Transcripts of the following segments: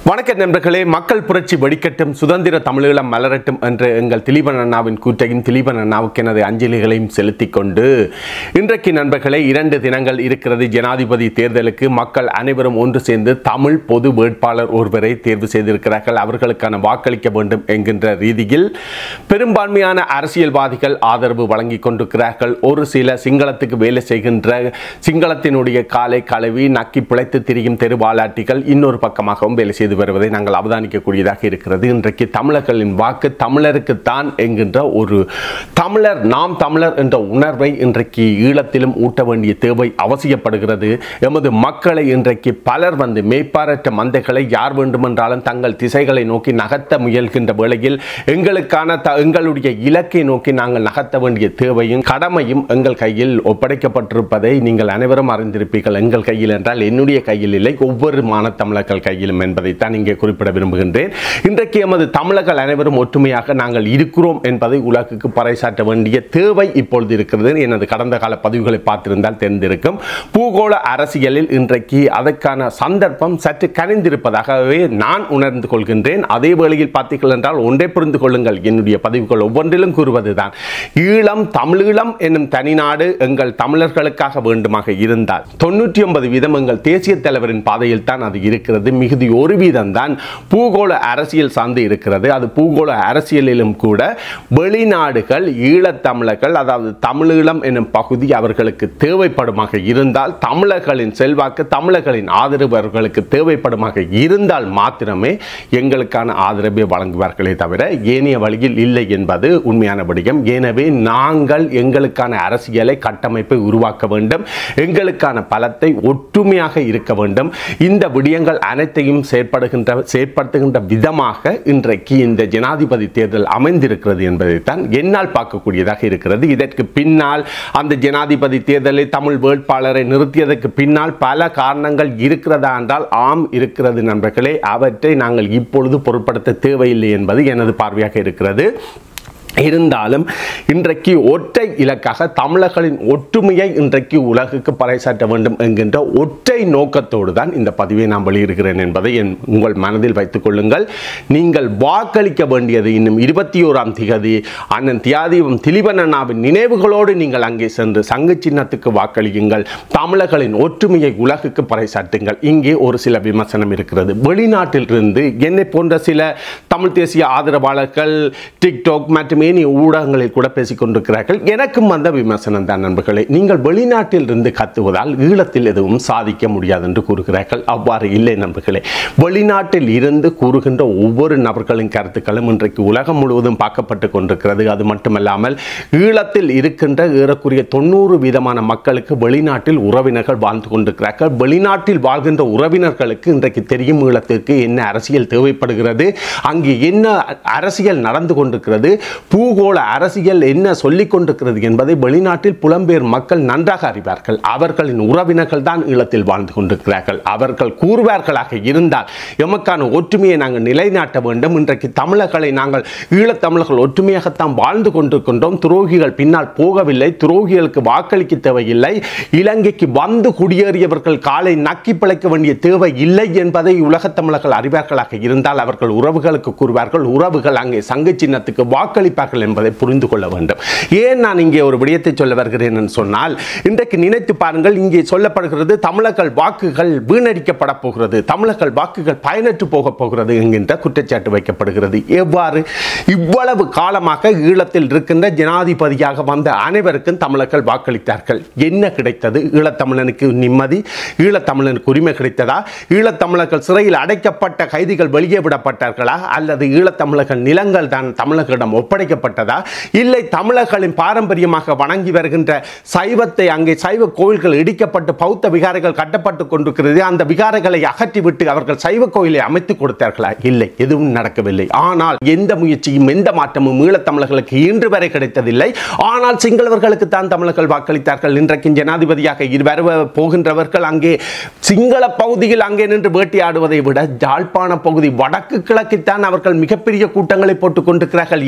வணக்கம் நண்பர்களே மக்கள் புரட்சி வெடிக்கட்டும் சுதந்திர தமிழீழம் மலரட்டும் என்ற எங்கள் திலீபன் அண்ணாவின் கூற்றையும் திலீபன் அண்ணாவுக்கு எனது அஞ்சலிகளையும் செலுத்திக் கொண்டு இன்றைக்கு நண்பர்களே இரண்டு தினங்கள் இருக்கிறது ஜனாதிபதி தேர்தலுக்கு மக்கள் அனைவரும் ஒன்று சேர்ந்து தமிழ் பொது வேட்பாளர் ஒருவரை தேர்வு செய்திருக்கிறார்கள் அவர்களுக்கான வாக்களிக்க வேண்டும் என்கின்ற ரீதியில் பெரும்பான்மையான அரசியல்வாதிகள் ஆதரவு வழங்கிக் கொண்டிருக்கிறார்கள் ஒரு சில சிங்களத்துக்கு வேலை செய்கின்ற சிங்களத்தினுடைய காலை கழுவி நக்கி பிழைத்து திரியும் தெருவாலாட்டிகள் இன்னொரு பக்கமாகவும் வேலை செய்து வருவதை நாங்கள் அவதானிக்கக்கூடியதாக இருக்கிறது இன்றைக்கு தமிழர்களின் வாக்கு தமிழருக்குத்தான் என்கின்ற ஒரு தமிழர் நாம் தமிழர் என்ற உணர்வை இன்றைக்கு ஈழத்திலும் ஊட்ட வேண்டிய தேவை அவசியப்படுகிறது எமது மக்களை இன்றைக்கு பலர் வந்து மேய்ப்பாரற்ற மந்தைகளை யார் வேண்டுமென்றாலும் தங்கள் திசைகளை நோக்கி நகர்த்த முயல்கின்ற வேளையில் எங்களுக்கான த எங்களுடைய இலக்கை நோக்கி நாங்கள் நகர்த்த வேண்டிய தேவையும் கடமையும் எங்கள் கையில் ஒப்படைக்கப்பட்டிருப்பதை நீங்கள் அனைவரும் அறிந்திருப்பீர்கள் எங்கள் கையில் என்றால் என்னுடைய கையில் இல்லை ஒவ்வொரு மானத்தமிழர்கள் கையிலும் என்பதைத்தான் இங்கே குறிப்பிட விரும்புகின்றேன் இன்றைக்கு எமது தமிழர்கள் அனைவரும் ஒற்றுமையாக நாங்கள் இருக்கிறோம் என்பதை உலகுக்கு பறைசாற்ற வேண்டிய தேவை இப்பொழுது இருக்கிறது எனது கடந்த கால பதிவுகளை பார்த்திருந்தால் தெரிந்திருக்கும் பூகோள அரசியலில் இன்றைக்கு அதற்கான சந்தர்ப்பம் சற்று கனிந்திருப்பதாகவே நான் உணர்ந்து கொள்கின்றேன் அதே வேளையில் பார்த்தீர்கள் என்றால் ஒன்றை புரிந்து கொள்ளுங்கள் என்னுடைய பதிவுகள் ஒவ்வொன்றிலும் கூறுவதுதான் ஈழம் தமிழீழம் என்னும் தனிநாடு எங்கள் தமிழர்களுக்காக வேண்டுமாக இருந்தால் தொண்ணூற்றி ஒன்பது வீதம் எங்கள் தேசிய தலைவரின் பாதையில் தான் அது இருக்கிறது மிகுதி ஒரு வீதம் தான் பூகோள அரசியல் சார்ந்து இருக்கிறது அது பூகோள அரசியலிலும் கூட வெளிநாடுகள் ஈழத்தமிழர்கள் அதாவது தமிழீழம் என்னும் பகுதி அவர்களுக்கு தேவைப்படுமாக இருந்தால் தமிழர்களின் செல்வாக்கு தமிழர்களின் ஆதரவு அவர்களுக்கு தேவைப்படுமாக இருந்தால் மாத்திரமே எங்களுக்கான ஆதரவை வழங்குவார்களே தவிர ஏனைய வழியில் இல்லை என்பது உண்மையான விடயம் எனவே நாங்கள் எங்களுக்கான அரசியலை கட்டமைப்பை உருவாக்க வேண்டும் எங்களுக்கான பலத்தை ஒற்றுமையாக இருக்க வேண்டும் இந்த விடயங்கள் அனைத்தையும் செயற்படுகின்ற செயற்படுத்துகின்ற விதமாக இன்றைக்கு இந்த ஜனாதிபதி தேர்தல் அமைந்திருக்கிறது என்பதைத்தான் என்னால் பார்க்கக்கூடியதாக இருக்கிறது இதற்கு பின்னால் அந்த ஜனாதிபதி தேர்தலில் தமிழ் வேட்பாளரை நிறுத்தியதற்கு பின்னால் பல காரணங்கள் இருக்கிறதா என்றால் ஆம் இருக்கிறது நண்பர்களே அவற்றை நாங்கள் இப்பொழுது பொருட்படுத்த தேவையில்லை என்பது எனது பார்வையாக இருக்கிறது இருந்தாலும் இன்றைக்கு ஒற்றை இலக்காக தமிழர்களின் ஒற்றுமையை இன்றைக்கு உலகுக்கு பறைசாற்ற வேண்டும் என்கின்ற ஒற்றை நோக்கத்தோடு தான் இந்த பதிவை நான் வெளியிடுகிறேன் என்பதை என் உங்கள் மனதில் வைத்துக் கொள்ளுங்கள் நீங்கள் வாக்களிக்க வேண்டியது இன்னும் இருபத்தி ஓராம் திகதி அண்ணன் தியாதீபம் திலீபன் அண்ணாவின் நினைவுகளோடு நீங்கள் அங்கே சென்று சங்கு சின்னத்துக்கு வாக்களியுங்கள் தமிழர்களின் ஒற்றுமையை உலகுக்கு பறைசாட்டுங்கள் இங்கே ஒரு சில விமர்சனம் இருக்கிறது வெளிநாட்டிலிருந்து என்னை போன்ற சில தமிழ் தேசிய ஆதரவாளர்கள் டிக்டாக் மற்றும் ஏனைய ஊடகங்களில் கூட பேசிக் கொண்டிருக்கிறார்கள் எனக்கும் வந்த விமர்சனம் தான் நண்பர்களே நீங்கள் வெளிநாட்டில் இருந்து கத்துவதால் ஈழத்தில் எதுவும் சாதிக்க முடியாது என்று கூறுகிறார்கள் அவ்வாறு இல்லை நண்பர்களே வெளிநாட்டில் இருந்து கூறுகின்ற ஒவ்வொரு நபர்களின் கருத்துக்களும் இன்றைக்கு உலகம் முழுவதும் பார்க்கப்பட்டு கொண்டிருக்கிறது அது மட்டுமல்லாமல் ஈழத்தில் இருக்கின்ற ஏறக்குறைய தொண்ணூறு வீதமான மக்களுக்கு வெளிநாட்டில் உறவினர்கள் வாழ்ந்து கொண்டிருக்கிறார்கள் வெளிநாட்டில் வாழ்கின்ற உறவினர்களுக்கு இன்றைக்கு தெரியும் ஈழத்திற்கு என்ன அரசியல் தேவைப்படுகிறது அங்கே என்ன அரசியல் நடந்து கொண்டிருக்கிறது பூகோள அரசியல் என்ன சொல்லிக் கொண்டிருக்கிறது என்பதை வெளிநாட்டில் புலம்பெயர் மக்கள் நன்றாக அறிவார்கள் அவர்களின் உறவினர்கள் தான் ஈழத்தில் வாழ்ந்து கொண்டிருக்கிறார்கள் அவர்கள் கூறுவார்களாக இருந்தால் எமக்கான ஒற்றுமையை நாங்கள் நிலைநாட்ட வேண்டும் இன்றைக்கு தமிழர்களை நாங்கள் ஈழத்தமிழர்கள் ஒற்றுமையாகத்தான் வாழ்ந்து கொண்டிருக்கின்றோம் துரோகிகள் பின்னால் போகவில்லை துரோகிகளுக்கு வாக்களிக்க தேவையில்லை இலங்கைக்கு வந்து குடியேறியவர்கள் காலை நக்கி பிழைக்க வேண்டிய தேவை இல்லை என்பதை உலகத் தமிழர்கள் அறிவார்களாக இருந்தால் அவர்கள் உறவுகளுக்கு கூறுவார்கள் உறவுகள் அங்கே சங்கு சின்னத்துக்கு வாக்களிப்பார்கள் என்பதை புரிந்து கொள்ள வேண்டும் ஏன் நான் இங்கே ஒரு விடயத்தை சொல்ல வருகிறேன் என்று சொன்னால் இன்றைக்கு நினைத்து பாருங்கள் இங்கே சொல்லப்படுகிறது தமிழர்கள் வாக்குகள் வீணடிக்கப்பட போகிறது தமிழர்கள் வாக்குகள் பயனற்று போக போகிறது என்கின்ற குற்றச்சாட்டு வைக்கப்படுகிறது எவ்வாறு இவ்வளவு காலமாக ஈழத்தில் இருக்கின்ற ஜனாதிபதியாக வந்த அனைவருக்கும் தமிழர்கள் வாக்களித்தார்கள் என்ன கிடைத்தது ஈழத்தமிழனுக்கு நிம்மதி ஈழத்தமிழனுக்கு உரிமை கிடைத்ததா ஈழத்தமிழர்கள் சிறையில் அடைக்கப்பட்ட கைதிகள் வெளியே விடப்பட்டார்களா அல்லது ஈழத்தமிழர்கள் நிலங்கள் தான் தமிழர்களிடம் ஒப்படைக்கப்பட்டதா இல்லை தமிழர்களின் பாரம்பரியமாக வணங்கி வருகின்ற சைவத்தை அங்கே சைவ கோயில்கள் இடிக்கப்பட்டு பௌத்த விகாரைகள் கட்டப்பட்டு கொண்டிருக்கிறது அந்த விகாரைகளை அகற்றிவிட்டு அவர்கள் சைவ கோயிலை அமைத்துக் கொடுத்தார்களா இல்லை எதுவும் நடக்கவில்லை ஆனால் எந்த முயற்சியும் எந்த மாற்றமும் ஈழத்தமிழர்களுக்கு இன்று வரை கிடைத்ததில்லை ஆனால் சிங்களவர்களுக்கு தான் தமிழர்கள் வாக்களித்தார்கள் இன்றைக்கு ஜனாதிபதியாக இரு- வர போகின்றவர்கள் அங்கே சிங்கள பகுதியில் அங்கே நின்று வேட்டையாடுவதை விட ஜாழ்ப்பாண பகுதி வடக்கு கிழக்கித்தான் அவர்கள் மிகப்பெரிய கூட்டங்களை போட்டுக் கொண்டிருக்கிறார்கள் எதற்காக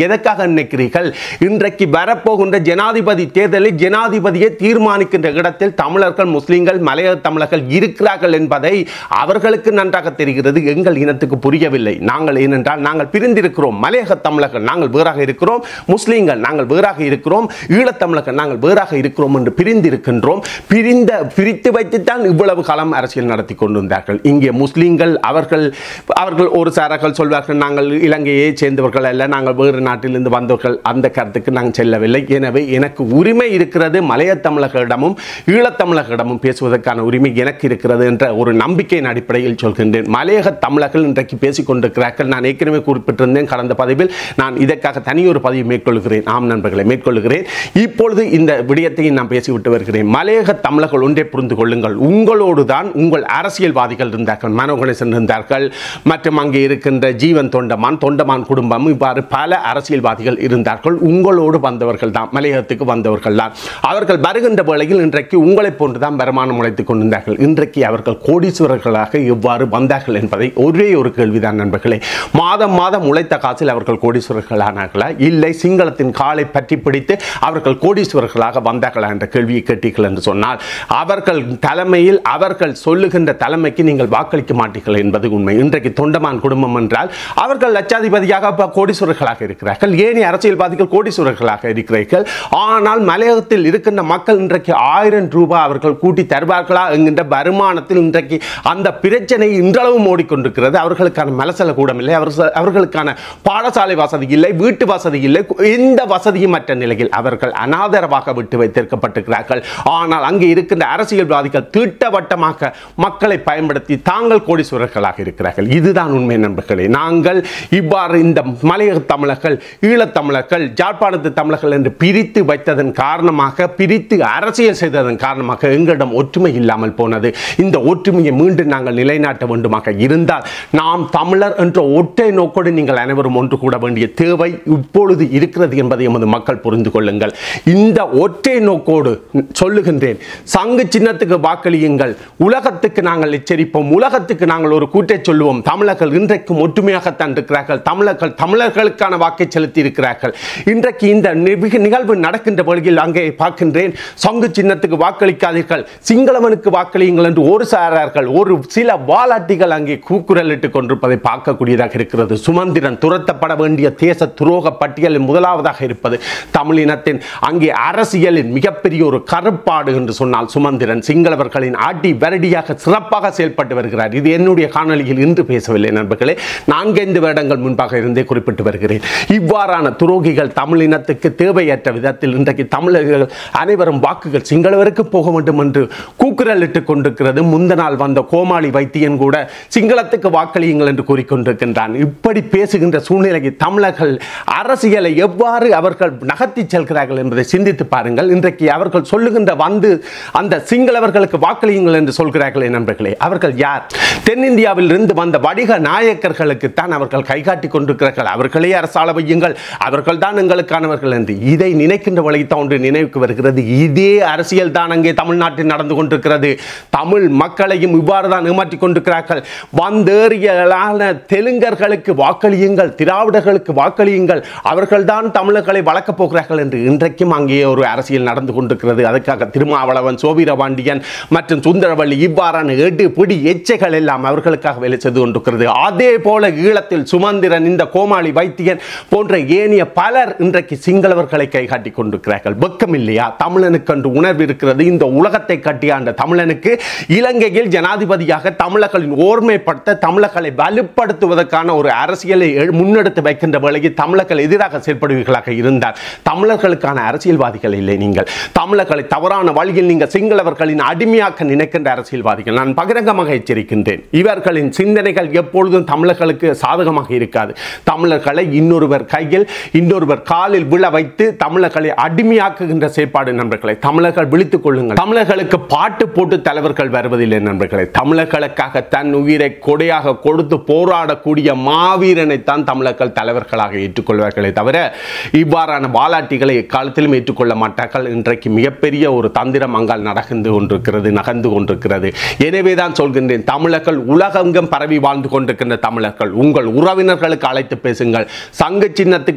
நினைக்கிறீர்கள் இன்றைக்கு வரப்போகின்ற ஜனாதிபதி தேர்தலில் ஜனாதிபதியை தீர்மானிக்கின்ற இடத்தில் தமிழர்கள் முஸ்லிம்கள் மலையாள தமிழர்கள் இருக்கிறார்கள் என்பதை அவர்களுக்கு நன்றாக தெரிகிறது எங்கள் இனத்துக்கு புரியவில்லை நாங்கள் ஏனென்றால் நாங்கள் பிரிந்திருக்கிறோம் மலையக தமிழர்கள் நாங்கள் வேறாக இருக்கிறோம் முஸ்லிம்கள் நாங்கள் வேறாக இருக்கிறோம் ஈழத்தமிழர்கள் நாங்கள் வேறாக இருக்கிறோம் என்று பிரிந்திருக்கின்றோம் பிரிந்த பிரித்து வைத்துத்தான் இவ்வளவு காலம் அரசியல் நடத்தி கொண்டிருந்தார்கள் இங்கே முஸ்லிம்கள் அவர்கள் அவர்கள் ஒரு சாரர்கள் சொல்வார்கள் நாங்கள் இலங்கையை சேர்ந்தவர்கள் அல்ல நாங்கள் வேறு நாட்டிலிருந்து வந்தவர்கள் அந்த கருத்துக்கு நாங்கள் செல்லவில்லை எனவே எனக்கு உரிமை இருக்கிறது மலைய தமிழர்களிடமும் ஈழத்தமிழர்களிடமும் பேசுவதற்கான உரிமை எனக்கு இருக்கிறது என்ற ஒரு நம்பிக்கையின் அடிப்படையில் சொல்கின்றேன் மலையக தமிழர்கள் இன்றைக்கு பேசிக் கொண்டிருக்கிறார்கள் நான் ஏற்கனவே குறிப்பிட்டிருந்தேன் கடந்த பதிவில் நான் இதற்காக தனியொரு பதிவு மேற்கொள்கிறேன் ஆம் நண்பர்களை மேற்கொள்கிறேன் இப்பொழுது இந்த விடயத்தையும் நான் பேசிவிட்டு வருகிறேன் மலையக தமிழர்கள் ஒன்றை புரிந்து கொள்ளுங்கள் உங்களோடு தான் உங்கள் அரசியல்வாதிகள் இருந்தார்கள் மனோகணேசன் இருந்தார்கள் மற்றும் அங்கே இருக்கின்ற ஜீவன் தொண்டமான் தொண்டமான் குடும்பம் இவ்வாறு பல அரசியல்வாதிகள் இருந்தார்கள் உங்களோடு வந்தவர்கள் தான் மலையகத்துக்கு வந்தவர்கள் தான் அவர்கள் வருகின்ற வேளையில் இன்றைக்கு உங்களைப் போன்று தான் வருமானம் உழைத்துக் கொண்டிருந்தார்கள் இன்றைக்கு அவர்கள் கோடீஸ்வரர்களாக எவ்வாறு வந்தார்கள் என்பதை ஒரே ஒரு கேள்விதான் நண்பர்களே மாதம் மாதம் உழைத்த காசில் அவர்கள் கோடீஸ்வரர்களானார்களா இல்லை சிங்களத்தின் காலை பற்றி பிடித்து அவர்கள் கோடீஸ்வரர்களாக வந்தார்களா என்ற கேள்வியை கேட்டீர்கள் என்று சொன்னால் அவர்கள் தலைமையில் அவர்கள் சொல்லுகின்ற தலைமைக்கு நீங்கள் வாக்களிக்க மாட்டீர்கள் என்பது உண்மை இன்றைக்கு தொண்டமான் குடும்பம் என்றால் அவர்கள் லட்சாதிபதியாக அப்ப கோடீஸ்வரர்களாக இருக்கிறார்கள் ஏனைய அரசியல்வாதிகள் கோடீஸ்வரர்களாக இருக்கிறார்கள் ஆனால் மலையகத்தில் இருக்கின்ற மக்கள் இன்றைக்கு ஆயிரம் ரூபாய் அவர்கள் கூட்டி தருவார்களா என்கின்ற வருமானத்தில் இன்றைக்கு அந்த பிரச்சனை இன்றளவும் ஓடிக்கொண்டிருக்கிறது அவர்களுக்கான மலசல கூடம் இல்லை அவர்கள் அவர்களுக்கான பாடசாலை வசதி இல்லை வீட்டு வசதி இல்லை எந்த வசதியும் மற்ற நிலையில் அவர்கள் அனாதரவாக விட்டு வைத்திருக்கப்பட்டிருக்கிறார்கள் ஆனால் அங்கே இருக்கின்ற அரசியல்வாதிகள் திட்டவட்டமாக மக்களை பயன்படுத்தி தாங்கள் கோடீஸ்வரர்களாக இருக்கிறார்கள் இதுதான் உண்மை நண்பர்களே நாங்கள் இவ்வாறு இந்த மலையக தமிழர்கள் ஈழத்தமிழர்கள் ஜாழ்ப்பாணத்து தமிழர்கள் என்று பிரித்து வைத்ததன் காரணமாக பிரித்து அரசியல் செய்ததன் காரணமாக எங்களிடம் ஒற்றுமை இல்லாமல் போனது இந்த ஒற்றுமையை மீண்டும் நாங்கள் நிலைநாட்ட வேண்டுமாக இருந்தால் நாம் தமிழர் என்ற ஒற்றை நோக்கோடு நீங்கள் அனைவரும் ஒன்று கூட வேண்டிய தேவை இப்பொழுது இருக்கிறது என்பதை எமது மக்கள் புரிந்து கொள்ளுங்கள் இந்த ஒற்றை நோக்கோடு சொல்லுகின்றேன் சங்கு சின்னத்துக்கு வாக்களியுங்கள் உலகத்துக்கு நாங்கள் எச்சரிப்போம் உலகத்துக்கு நாங்கள் ஒரு கூட்டை சொல்லுவோம் தமிழர்கள் இன்றைக்கும் ஒற்றுமையாகத்தான் இருக்கிறார்கள் தமிழர்கள் தமிழர்களுக்கான வாக்கை செலுத்தி இருக்கிறார்கள் இன்றைக்கு இந்த நிக- நிகழ்வு நடக்கின்ற வழியில் அங்கே பார்க்கின்றேன் சங்கு சின்னத்துக்கு வாக்களிக்காதீர்கள் சிங்களவனுக்கு வாக்களியுங்கள் என்று ஒரு சாரார்கள் ஒரு சில வாலாட்டிகள் அங்கே கூக்குரலிட்டுக் கொண்டிருப்பதை பார்க்கக்கூடியதாக இருக்கிறது சுமந்திரன் துரத்தப்பட வேண்டிய தேச துரோக பட்டியலில் முதலாவதாக இருப்பது தமிழினத்தின் அங்கே அரசியலின் மிகப்பெரிய ஒரு கருப்பாடு என்று சொன்னால் சுமந்திரன் சிங்களவர்களின் அடி வரடியாக சிறப்பாக செயல்பட்டு வருகிறார் இது என்னுடைய காணொளியில் இன்று பேசவில்லை நண்பர்களே நான்கைந்து வருடங்கள் முன்பாக இருந்தே குறிப்பிட்டு வருகிறேன் இவ்வாறான துரோகிகள் தமிழினத்துக்கு தேவையற்ற விதத்தில் இன்றைக்கு தமிழர்கள் அனைவரும் வாக்குகள் சிங்களவருக்கு போக வேண்டும் என்று கூக்குரலிட்டுக் கொண்டிருக்கிறது முந்த நாள் வந்த கோமாளி வைத்தியன் கூட சிங்களத்துக்கு வாக்களியுங்கள் என்று கூறிக்கொண்டிருக்கின்றான் இப்படி பேசுகின்ற சூழ்நிலைக்கு தமிழர்கள் அரசியலை எவ்வாறு அவர்கள் நகர்த்தி செல்கிறார்கள் என்பதை சிந்தித்து பாருங்கள் இன்றைக்கு அவர்கள் சொல்லுகின்ற வந்து அந்த சிங்களவர்களுக்கு வாக்களியுங்கள் என்று சொல்கிறார்களே நண்பர்களே அவர்கள் யார் தென்னிந்தியாவில் இருந்து வந்த வடிக நாயக்கர்களுக்கு தான் அவர்கள் கைகாட்டி கொண்டிருக்கிறார்கள் அவர்களே அரசாள வையுங்கள் அவர்கள் தான் எங்களுக்கானவர்கள் என்று இதை நினைக்கின்ற வழித்தான் ஒன்று நினைவுக்கு வருகிறது இதே அரசியல் தான் அங்கே தமிழ்நாட்டில் நடந்து கொண்டிருக்கிறது தமிழ் மக்களையும் இவ்வாறு தான் ஏமாற்றிக் கொண்டிருக்கிறார்கள் வந்தேறியலான தெலுங்கர்களுக்கு வாக்களியுங்கள் திராவிடர்களுக்கு வாக்களியுங்கள் அவர்கள்தான் தமிழர்களை வளர்க்கப் போகிறார்கள் என்று இன்றைக்கும் அங்கே ஒரு அரசியல் நடந்து கொண்டிருக்கிறது அதுக்காக திருமாவளவன் சோவீரபாண்டியன் மற்றும் சுந்தரவள்ளி இவ்வாறான எடு பிடி எச்சைகள் எல்லாம் அவர்களுக்காக வேலை செய்து கொண்டிருக்கிறது அதே போல ஈழத்தில் சுமந்திரன் இந்த கோமாளி வைத்தியன் போன்ற ஏனைய பலர் இன்றைக்கு சிங்களவர்களை கைகாட்டி கொண்டிருக்கிறார்கள் வெக்கம் இல்லையா தமிழனுக்கு என்று உணர்வு இருக்கிறது இந்த உலகத்தை கட்டியாண்ட தமிழனுக்கு இலங்கையில் ஜனாதிபதியாக தமிழர்களின் ஓர்மைப்படுத்த தமிழர்களை வலுப்படுத்துவதற்கான ஒரு அரசியலை எழு- முன்னெடுத்து வைக்கின்ற வேளையில் தமிழர்கள் எதிராக செயல்படுவீர்களாக இருந்தால் தமிழர்களுக்கான அரசியல்வாதிகள் இல்லை நீங்கள் தமிழர்களை தவறான வழியில் நீங்கள் சிங்களவர்களின் அடிமையாக்க நினைக்கின்ற அரசியல்வாதிகள் நான் பகிரங்கமாக எச்சரிக்கின்றேன் இவர்களின் சிந்தனைகள் எப்பொழுதும் தமிழர்களுக்கு சாதகமாக இருக்காது தமிழர்களை இன்னொருவர் கையில் இன்னொருவர் காலில் விழ வைத்து தமிழர்களை அடிமையாக்குகின்ற செயற்பாடு நண்பர்களை தமிழர்கள் விழித்துக் கொள்ளுங்கள் தமிழர்களுக்கு பாட்டு போட்டு தலைவர்கள் வருவதில்லை நண்பர்களை தமிழர்களுக்காக தன் உயிரை கொடையாக கொடுத்து போராடக்கூடிய மாவீரனைத்தான் தமிழர்கள் தலைவர்களாக ஏற்றுக்கொள்வார்களே தவிர இவ்வாறான வாலாட்டிகளை எக்காலத்திலும் ஏற்றுக்கொள்ள மாட்டார்கள் இன்றைக்கு மிகப்பெரிய ஒரு தந்திரம் அங்கால் நடந்து கொண்டிருக்கிறது நகர்ந்து கொண்டிருக்கிறது எனவே தான் சொல்கின்றேன் தமிழர்கள் உலகெங்கும் பரவி வாழ்ந்து கொண்டிருக்கின்ற தமிழர்கள் உங்கள் உறவினர்களுக்கு அழைத்து பேசுங்கள் சங்க சின்னத்துக்கு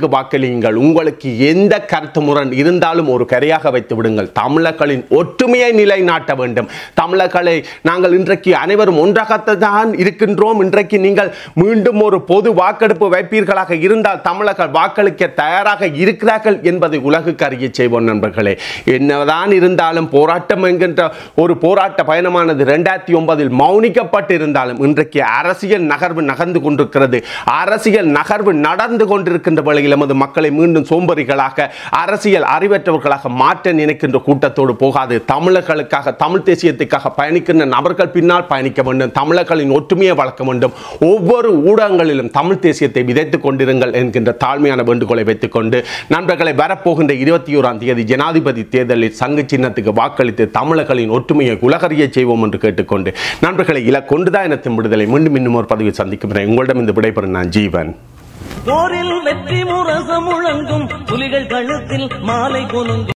சின்னத்துக்கு வாக்களியுங்கள் உங்களுக்கு எந்த கருத்து முரண் இருந்தாலும் ஒரு கரையாக வைத்து விடுங்கள் தமிழர்களின் ஒற்றுமையை நிலைநாட்ட வேண்டும் தமிழர்களை நாங்கள் இன்றைக்கு அனைவரும் ஒன்றாகத்தான் இருக்கின்றோம் இன்றைக்கு நீங்கள் மீண்டும் ஒரு பொது வாக்கெடுப்பு வைப்பீர்களாக இருந்தால் தமிழர்கள் வாக்களிக்க தயாராக இருக்கிறார்கள் என்பதை உலகுக்கு அறிய செய்வோம் நண்பர்களே என்னதான் இருந்தாலும் போராட்டம் என்கின்ற ஒரு போராட்ட பயணமானது இரண்டாயிரத்தி ஒன்பதில் மௌனிக்கப்பட்டிருந்தாலும் இன்றைக்கு அரசியல் நகர்வு நகர்ந்து கொண்டிருக்கிறது அரசியல் நகர்வு நடந்து கொண்டிருக்கின்ற வேளையில் எமது மக்களை மீண்டும் சோம்பறிகளாக அரசியல் அறிவற்றவர்களாக மாற்ற நினைக்கின்ற கூட்டத்தோடு போகாது தமிழர்களுக்காக தமிழ் தேசியத்துக்காக பயணிக்கின்ற நபர்கள் பின்னால் பயணிக்க வேண்டும் தமிழர்களின் ஒற்றுமையை வளர்க்க வேண்டும் ஒவ்வொரு ஊடகங்களிலும் தமிழ் தேசியத்தை விதைத்துக் கொண்டிருங்கள் என்கின்ற தாழ்மையான வேண்டுகோளை வைத்துக் கொண்டு நண்பர்களை வரப்போகின்ற இருபத்தி ஓராம் தேதி ஜனாதிபதி தேர்தலில் சங்கு சின்னத்துக்கு வாக்களித்து தமிழர்களின் ஒற்றுமையை உலகறிய செய்வோம் என்று கேட்டுக்கொண்டு நண்பர்களை இல கொண்டுதான் இனத்தின் விடுதலை மீண்டும் இன்னும் ஒரு பதிவில் சந்திக்கும் வரை உங்களிடம் இந்த விடைபெறும் நான் ஜீவன் போரில் வெற்றி முரசம் முழங்கும் புலிகள் கழுத்தில் மாலை கொலுங்கும்